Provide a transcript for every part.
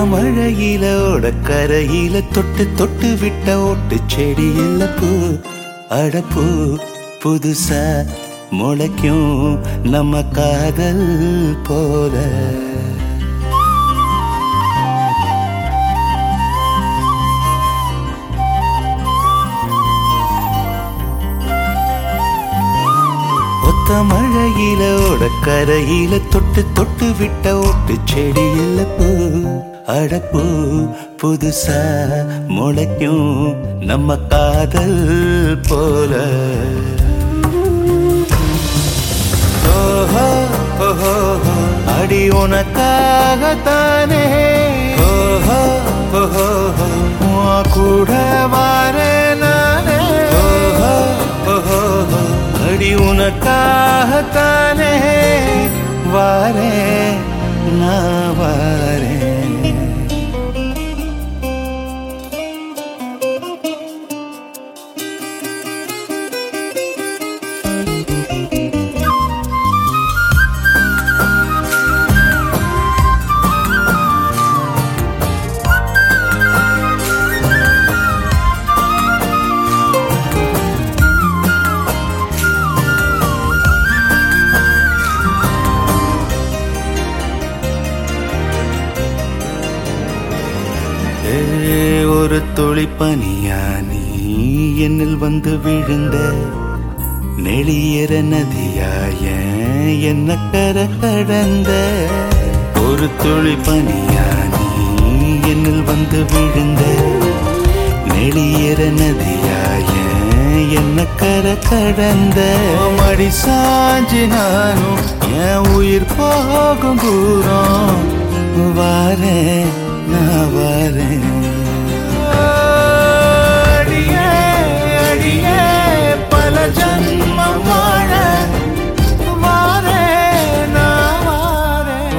மழையில ஓட கரையில தொட்டு தொட்டு விட்ட ஓட்டு செடியில பூ அடப்பூ புதுசா முளைக்கும் நம்ம காதல் போல ஒத்த மழையில ஓட கரையில தொட்டு தொட்டு விட்ட ஓட்டு செடியில பூ அடப்பூ புதுசா முளைக்கும் நம்ம காதல் போல ஓஹோ ஓஹோ அடி உனக்காகத்தானே ஓஹோ ஓஹோ உன் கூட வாரேன் நானே ஓஹோ ஓஹோ அடி உனக்காகத்தானே வாரேன் நான் வாரேன் ஏ, ஒரு துளி பனியா நீ என்னில் வந்து விழுந்த நெளியற நதியாய என்ன கர கடந்த ஒரு துளி பனியா நீ என்னில் வந்து விழுந்த நெளியற நதியாய என்ன கர கடந்த மடி சாஞ்சி நானும் என் உயிர் போகும் தூரம் வாரேன் நான் வாரேன் அடியே அடியே பல ஜன்மம் வாழ வாரேன் நான் வாரேன்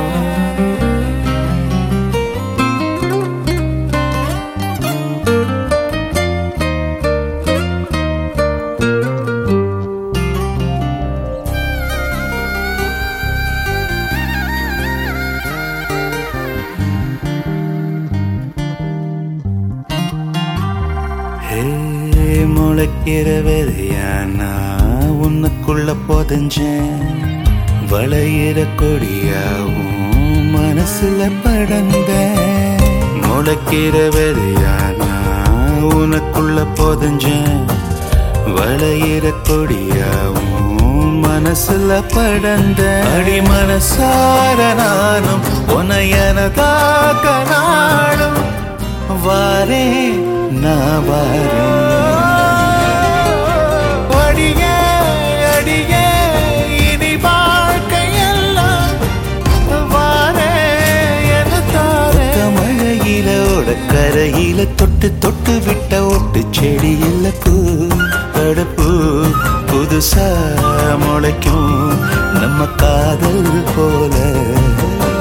ஹே முளைக்கிற விதையானா உன்னுக்குள்ள புதஞ்சேன் வளையிற கொடியாவும் மனசுல படந்த முளைக்கிற விதையானா உனக்குள்ள புதஞ்சேன் வளையிற கொடியாவும் மனசுல படந்த அடி மனசார நானும் உனையனதாக நாடும் வாரே நான் வாரேன் அடியே அடியே இனி வாழ்க்கையெல்லாம் வாரே என தாரே மழையில ஓட கரையில தொட்டு தொட்டு விட்ட ஓட்டு செடியில பூ தடுப்பு புதுசா முளைக்கும் நம்ம காதல் போல